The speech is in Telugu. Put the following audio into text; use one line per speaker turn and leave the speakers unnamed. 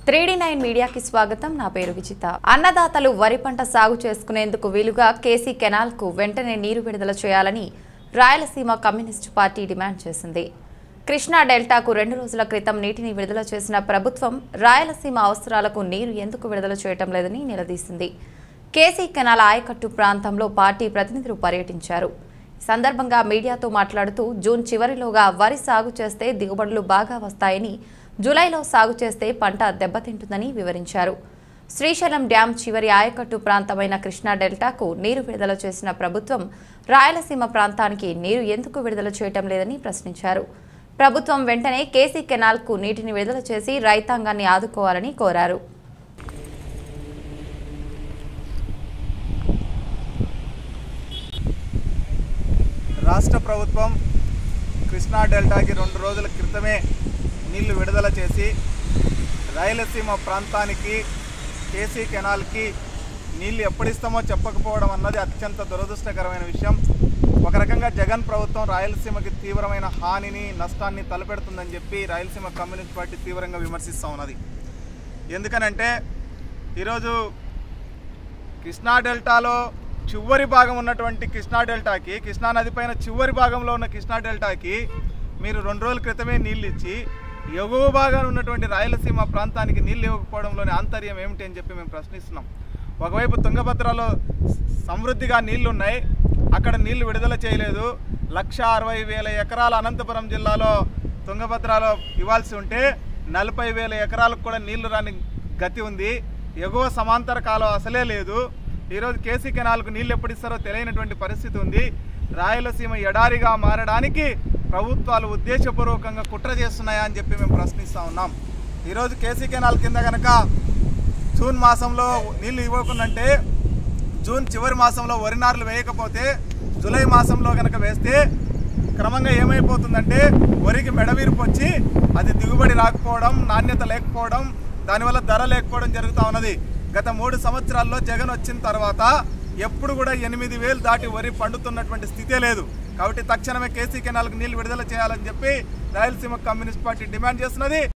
త్రీడీ నైన్ మీడియాకి స్వాగతం నా పేరు విజిత అన్నదాతలు వరి పంట సాగు చేసుకునేందుకు వీలుగా కేసీ కెనాల్ కు వెంటనే నీరు విడుదల చేయాలని రాయలసీమ కమ్యూనిస్టు పార్టీ డిమాండ్ చేసింది కృష్ణా డెల్టాకు రెండు రోజుల క్రితం నీటిని విడుదల చేసిన ప్రభుత్వం రాయలసీమ అవసరాలకు నీరు ఎందుకు విడుదల చేయటం లేదని నిలదీసింది కేసీ కెనాల్ ఆయకట్టు ప్రాంతంలో పార్టీ ప్రతినిధులు పర్యటించారు ఈ సందర్భంగా మీడియాతో మాట్లాడుతూ జూన్ చివరిలోగా వరి సాగు చేస్తే దిగుబడులు బాగా వస్తాయని జూలైలో సాగు చేస్తే పంట దెబ్బతింటుందని వివరించారు శ్రీశైలం డ్యాం చివరి ఆయకట్టు ప్రాంతమైన కృష్ణా డెల్టాకు నీరు విడుదల చేసిన ప్రభుత్వం రాయలసీమ ప్రాంతానికి నీరు ఎందుకు విడుదల చేయటం లేదని ప్రశ్నించారు ప్రభుత్వం వెంటనే కేసీ కెనాల్కు నీటిని విడుదల చేసి రైతాంగాన్ని ఆదుకోవాలని కోరారు
రాష్ట్ర ప్రభుత్వం కృష్ణా డెల్టాకి రెండు రోజుల క్రితమే నీళ్లు విడుదల చేసి రాయలసీమ ప్రాంతానికి కేసీ కెనాల్కి నీళ్లు ఎప్పుడిస్తామో చెప్పకపోవడం అన్నది అత్యంత దురదృష్టకరమైన విషయం ఒక రకంగా జగన్ ప్రభుత్వం రాయలసీమకి తీవ్రమైన హానిని నష్టాన్ని తలపెడుతుందని చెప్పి రాయలసీమ కమ్యూనిస్ట్ పార్టీ తీవ్రంగా విమర్శిస్తూ ఉన్నది ఎందుకనంటే ఈరోజు కృష్ణా డెల్టాలో చివరి భాగం ఉన్నటువంటి కృష్ణా డెల్టాకి కృష్ణా నది పైన చివరి భాగంలో ఉన్న కృష్ణా డెల్టాకి మీరు రెండు రోజుల క్రితమే నీళ్ళు ఇచ్చి ఎగువ భాగాన ఉన్నటువంటి రాయలసీమ ప్రాంతానికి నీళ్ళు ఇవ్వకపోవడంలోని ఆంతర్యం ఏమిటి అని చెప్పి మేము ప్రశ్నిస్తున్నాం ఒకవైపు తుంగభద్రలో సమృద్ధిగా నీళ్లు ఉన్నాయి అక్కడ నీళ్లు విడుదల చేయలేదు లక్ష అరవై వేల ఎకరాల అనంతపురం జిల్లాలో తుంగభద్రలో ఇవ్వాల్సి ఉంటే నలభై వేల ఎకరాలకు కూడా నీళ్లు రాని గతి ఉంది ఎగువ సమాంతర కాలం అసలే లేదు ఈరోజు కేసీ కెనాల్కు నీళ్ళు ఎప్పుడు ఇస్తారో తెలియనటువంటి పరిస్థితి ఉంది రాయలసీమ ఎడారిగా మారడానికి ప్రభుత్వాలు ఉద్దేశపూర్వకంగా కుట్ర చేస్తున్నాయా అని చెప్పి మేము ప్రశ్నిస్తూ ఉన్నాం ఈరోజు కేసీ కెనాల్ కింద కనుక జూన్ మాసంలో నీళ్లు ఇవ్వకుందంటే జూన్ చివరి మాసంలో వరి నారులు వేయకపోతే జూలై మాసంలో కనుక వేస్తే క్రమంగా ఏమైపోతుందంటే వరికి మెడవీరుపు వచ్చి అది దిగుబడి రాకపోవడం నాణ్యత లేకపోవడం దానివల్ల ధర లేకపోవడం జరుగుతూ ఉన్నది గత మూడు సంవత్సరాల్లో జగన్ వచ్చిన తర్వాత ఎప్పుడు కూడా ఎనిమిది వేలు దాటి వరి పండుతున్నటువంటి స్థితే లేదు కాబట్టి తక్షణమే కేసీ కెనాల్కి నీళ్లు విడుదల చేయాలని చెప్పి రాయలసీమ కమ్యూనిస్ట్ పార్టీ డిమాండ్ చేస్తున్నది